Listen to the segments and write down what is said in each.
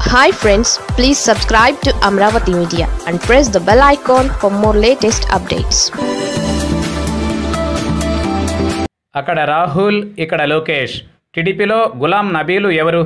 hi friends please subscribe to Amaravati media and press the bell icon for more latest updates అక్కడ రాహుల్ ఇక్కడ లోకేష్ టీడీపీలో గులాం నబీలు ఎవరు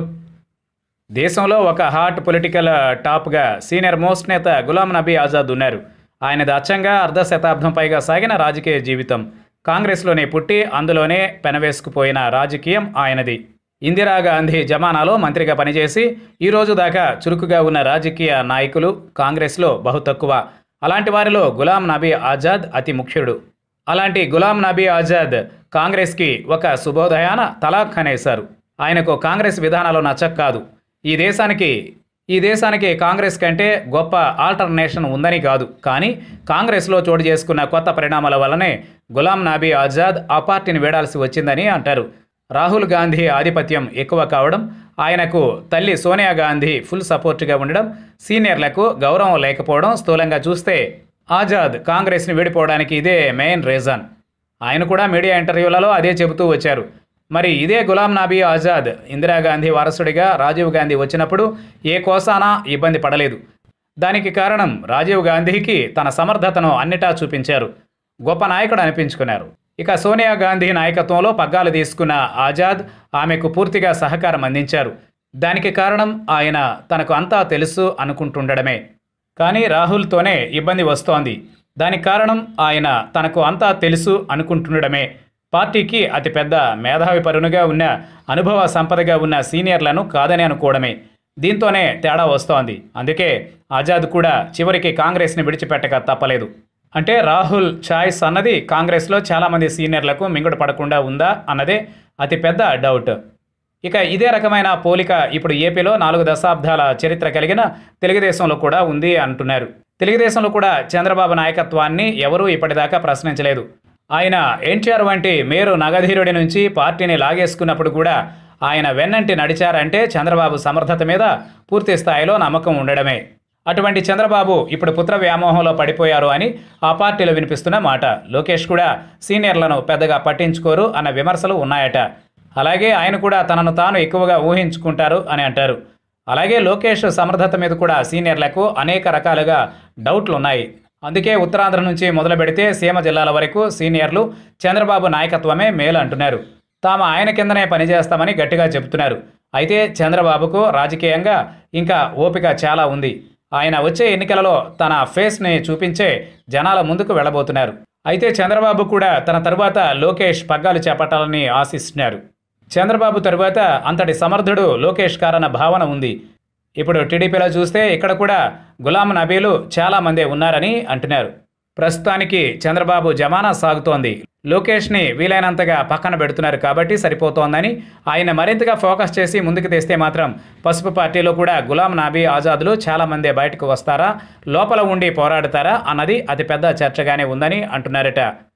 దేశంలో ఒక హాట్ పొలిటికల్ టాప్గా సీనియర్ మోస్ట్ నేత గులాం నబీ ఆజాద్ ఉన్నారు ఆయనది అచ్చంగా అర్ధ శతాబ్దం పైగా సాగిన రాజకీయ జీవితం కాంగ్రెస్లోనే పుట్టి అందులోనే పెనవేసుకుపోయిన రాజకీయం ఆయనది ఇందిరాగాంధీ జమానాలో మంత్రిగా పనిచేసి ఈ రోజు దాకా చురుకుగా ఉన్న రాజకీయ నాయకులు కాంగ్రెస్లో బహు తక్కువ అలాంటి వారిలో గులాం నబీ ఆజాద్ అతి ముఖ్యుడు అలాంటి గులాం నబీ ఆజాద్ కాంగ్రెస్కి ఒక శుభోదయాన తలాక్ అనేశారు ఆయనకు కాంగ్రెస్ విధానాలు నచ్చక కాదు ఈ దేశానికి ఈ దేశానికి కాంగ్రెస్ కంటే గొప్ప ఆల్టర్నేషన్ ఉందని కాదు కానీ కాంగ్రెస్లో చోటు చేసుకున్న కొత్త పరిణామాల వల్లనే గులాం నబీ ఆజాద్ ఆ పార్టీని వీడాల్సి వచ్చిందని అంటారు రాహుల్ గాంధీ ఆధిపత్యం ఎక్కువ కావడం ఆయనకు తల్లి సోనియా గాంధీ ఫుల్ సపోర్ట్గా ఉండడం సీనియర్లకు గౌరవం లేకపోవడం స్థూలంగా చూస్తే ఆజాద్ కాంగ్రెస్ని వీడిపోవడానికి ఇదే మెయిన్ రీజన్ ఆయన కూడా మీడియా ఇంటర్వ్యూలలో అదే చెబుతూ వచ్చారు మరి ఇదే గులాం నబీ ఆజాద్ ఇందిరాగాంధీ వారసుడిగా రాజీవ్ గాంధీ వచ్చినప్పుడు ఏ కోసానా ఇబ్బంది పడలేదు దానికి కారణం రాజీవ్ గాంధీకి తన సమర్థతను అన్నిటా చూపించారు గొప్ప నాయకుడు అనిపించుకున్నారు ఇక సోనియా గాంధీ నాయకత్వంలో పగ్గాలు తీసుకున్న ఆజాద్ ఆమెకు పూర్తిగా సహకారం అందించారు దానికి కారణం ఆయన తనకు అంతా తెలుసు అనుకుంటుండడమే కానీ రాహుల్తోనే ఇబ్బంది వస్తోంది దానికి కారణం ఆయన తనకు అంతా తెలుసు అనుకుంటుండడమే పార్టీకి అతిపెద్ద మేధావి పరునుగా ఉన్న అనుభవ సంపదగా ఉన్న సీనియర్లను కాదని అనుకోవడమే దీంతోనే తేడా వస్తోంది అందుకే ఆజాద్ కూడా చివరికి కాంగ్రెస్ని విడిచిపెట్టక తప్పలేదు అంటే రాహుల్ ఛాయిస్ అన్నది కాంగ్రెస్లో చాలామంది సీనియర్లకు మింగుడు పడకుండా ఉందా అన్నదే అతిపెద్ద డౌట్ ఇక ఇదే రకమైన పోలిక ఇప్పుడు ఏపీలో నాలుగు దశాబ్దాల చరిత్ర కలిగిన తెలుగుదేశంలో కూడా ఉంది అంటున్నారు తెలుగుదేశంలో కూడా చంద్రబాబు నాయకత్వాన్ని ఎవరూ ఇప్పటిదాకా ప్రశ్నించలేదు ఆయన ఎన్టీఆర్ వంటి మేరు నగధీరుడి నుంచి పార్టీని లాగేసుకున్నప్పుడు కూడా ఆయన వెన్నంటి నడిచారంటే చంద్రబాబు సమర్థత మీద పూర్తి స్థాయిలో నమ్మకం ఉండడమే అటువంటి చంద్రబాబు ఇప్పుడు పుత్ర వ్యామోహంలో పడిపోయారు అని ఆ పార్టీలో వినిపిస్తున్న మాట లోకేష్ కూడా సీనియర్లను పెద్దగా పట్టించుకోరు అన్న విమర్శలు ఉన్నాయట అలాగే ఆయన కూడా తనను తాను ఎక్కువగా ఊహించుకుంటారు అని అంటారు అలాగే లోకేష్ సమర్థత మీద కూడా సీనియర్లకు అనేక రకాలుగా డౌట్లు ఉన్నాయి అందుకే ఉత్తరాంధ్ర నుంచి మొదలు పెడితే సీమ జిల్లాల వరకు సీనియర్లు చంద్రబాబు నాయకత్వమే మేలు అంటున్నారు తాము ఆయన కిందనే పనిచేస్తామని గట్టిగా చెబుతున్నారు అయితే చంద్రబాబుకు రాజకీయంగా ఇంకా ఓపిక చాలా ఉంది ఆయన వచ్చే ఎన్నికలలో తన ఫేస్ని చూపించే జనాల ముందుకు వెళ్ళబోతున్నారు అయితే చంద్రబాబు కూడా తన తరువాత లోకేష్ పగ్గాలు చేపట్టాలని ఆశిస్తున్నారు చంద్రబాబు తరువాత అంతటి సమర్థుడు లోకేష్ కారన్న భావన ఉంది ఇప్పుడు టీడీపీలో చూస్తే ఇక్కడ కూడా గులాం నబీలు చాలామందే ఉన్నారని అంటున్నారు ప్రస్తుతానికి చంద్రబాబు జమానా సాగుతోంది లోకేష్ని వీలైనంతగా పక్కన పెడుతున్నారు కాబట్టి సరిపోతోందని ఆయన మరింతగా ఫోకస్ చేసి ముందుకు తెస్తే మాత్రం పసుపు పార్టీలో కూడా గులాం నబీ ఆజాదులు చాలామందే బయటకు వస్తారా లోపల ఉండి పోరాడతారా అన్నది అతిపెద్ద చర్చగానే ఉందని అంటున్నారట